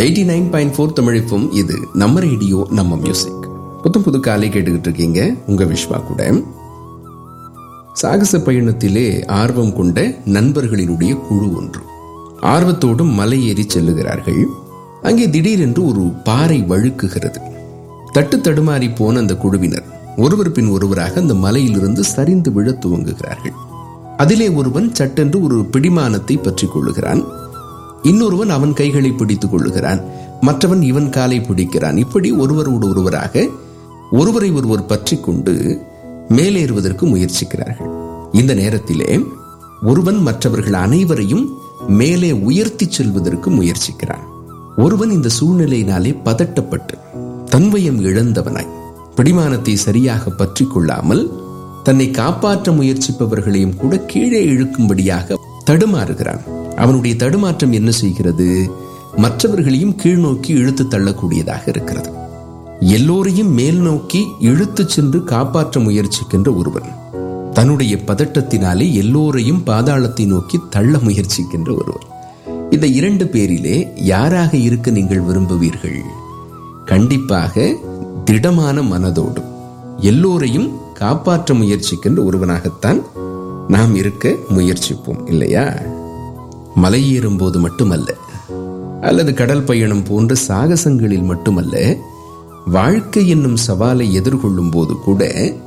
eighty nine point four தமிழிப்பும் இது நம்ம ரேடியோ நம்ம மியூசிக் புத்தம் புது காலை கேட்டுக்கிட்டு இருக்கீங்க உங்க விஸ்வா கூட சாகச பயணத்திலே ஆர்வம் கொண்ட நண்பர்களினுடைய குழு ஒன்று ஆர்வத்தோடு மலை ஏறி செல்லுகிறார்கள் அங்கே திடீரென்று ஒரு பாறை வழுக்குகிறது தட்டு தடுமாறி போன அந்த குழுவினர் ஒருவர் பின் ஒருவராக அந்த மலையிலிருந்து சரிந்து விழ துவங்குகிறார்கள் அதிலே ஒருவன் சட்டென்று ஒரு பிடிமானத்தை பற்றிக் கொள்ளுகிறான் இன்னொருவன் அவன் கைகளை பிடித்துக் கொள்ளுகிறான் மற்றவன் இவன் காலை பிடிக்கிறான் இப்படி ஒருவரோடு ஒருவராக ஒருவரை ஒருவர் பற்றி கொண்டு மேலேறுவதற்கு முயற்சிக்கிறார்கள் இந்த நேரத்திலே ஒருவன் மற்றவர்கள் அனைவரையும் மேலே உயர்த்தி செல்வதற்கு முயற்சிக்கிறான் ஒருவன் இந்த சூழ்நிலையினாலே பதட்டப்பட்டு தன்வயம் இழந்தவனாய் பிடிமானத்தை சரியாக பற்றி கொள்ளாமல் தன்னை காப்பாற்ற முயற்சிப்பவர்களையும் கூட கீழே இழுக்கும்படியாக தடுமாறுகிறான் அவனுடைய தடுமாற்றம் என்ன செய்கிறது மற்றவர்களையும் கீழ் நோக்கி இழுத்து தள்ளக்கூடியதாக இருக்கிறது எல்லோரையும் மேல் நோக்கி இழுத்துச் சென்று காப்பாற்ற முயற்சிக்கின்ற ஒருவன் தன்னுடைய பதட்டத்தினாலே எல்லோரையும் பாதாளத்தை நோக்கி தள்ள முயற்சிக்கின்ற ஒருவர் இந்த இரண்டு பேரிலே யாராக இருக்க நீங்கள் விரும்புவீர்கள் கண்டிப்பாக திடமான மனதோடு எல்லோரையும் காப்பாற்ற முயற்சிக்கின்ற ஒருவனாகத்தான் நாம் இருக்க முயற்சிப்போம் இல்லையா மலை ஏறும் போது மட்டுமல்ல அல்லது கடல் பயணம் போன்ற சாகசங்களில் மட்டுமல்ல வாழ்க்கை என்னும் சவாலை எதிர்கொள்ளும் போது கூட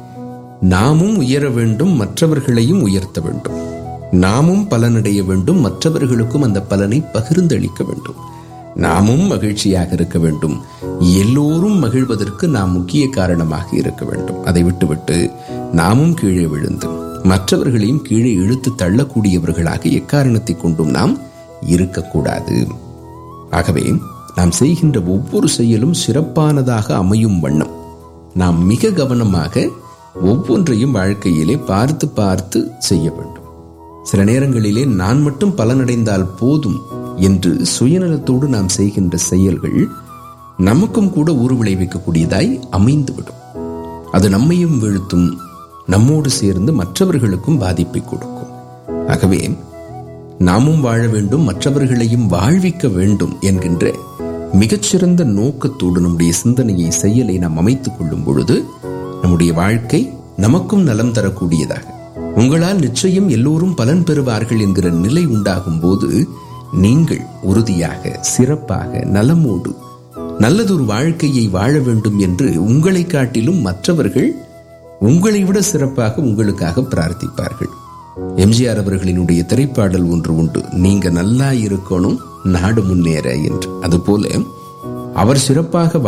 நாமும் உயர வேண்டும் மற்றவர்களையும் உயர்த்த வேண்டும் நாமும் பலனடைய வேண்டும் மற்றவர்களுக்கும் அந்த பலனை பகிர்ந்தளிக்க வேண்டும் நாமும் மகிழ்ச்சியாக இருக்க வேண்டும் எல்லோரும் மகிழ்வதற்கு நாம் முக்கிய காரணமாக இருக்க வேண்டும் அதை விட்டுவிட்டு நாமும் கீழே விழுந்து மற்றவர்களையும் கீழே இழுத்து தள்ளக்கூடியவர்களாக எக்காரணத்தை கொண்டும் நாம் இருக்கக்கூடாது ஆகவே நாம் செய்கின்ற ஒவ்வொரு செயலும் சிறப்பானதாக அமையும் வண்ணம் நாம் மிக கவனமாக ஒவ்வொன்றையும் வாழ்க்கையிலே பார்த்து பார்த்து செய்ய வேண்டும் சில நேரங்களிலே நான் மட்டும் பலனடைந்தால் போதும் என்று சுயநலத்தோடு நாம் செய்கின்ற செயல்கள் நமக்கும் கூட ஊறு விளைவிக்கக்கூடியதாய் அமைந்துவிடும் அது நம்மையும் வீழ்த்தும் நம்மோடு சேர்ந்து மற்றவர்களுக்கும் பாதிப்பை கொடுக்கும் ஆகவே நாமும் வாழ வேண்டும் மற்றவர்களையும் வாழ்விக்க வேண்டும் என்கின்ற மிகச்சிறந்த நோக்கத்தோடு நம்முடைய சிந்தனையை செயலை நாம் அமைத்துக் கொள்ளும் பொழுது நம்முடைய வாழ்க்கை நமக்கும் நலம் தரக்கூடியதாக உங்களால் நிச்சயம் எல்லோரும் பலன் பெறுவார்கள் என்கிற நிலை உண்டாகும் போது நீங்கள் உறுதியாக சிறப்பாக நலமோடு நல்லதொரு வாழ்க்கையை வாழ வேண்டும் என்று உங்களை காட்டிலும் மற்றவர்கள் உங்களை விட சிறப்பாக உங்களுக்காக பிரார்த்திப்பார்கள் எம்ஜிஆர் அவர்களினுடைய திரைப்பாடல் ஒன்று உண்டு நீங்க நல்லா இருக்கணும் நாடு முன்னேற என்று அதுபோல அவர் சிறப்பாக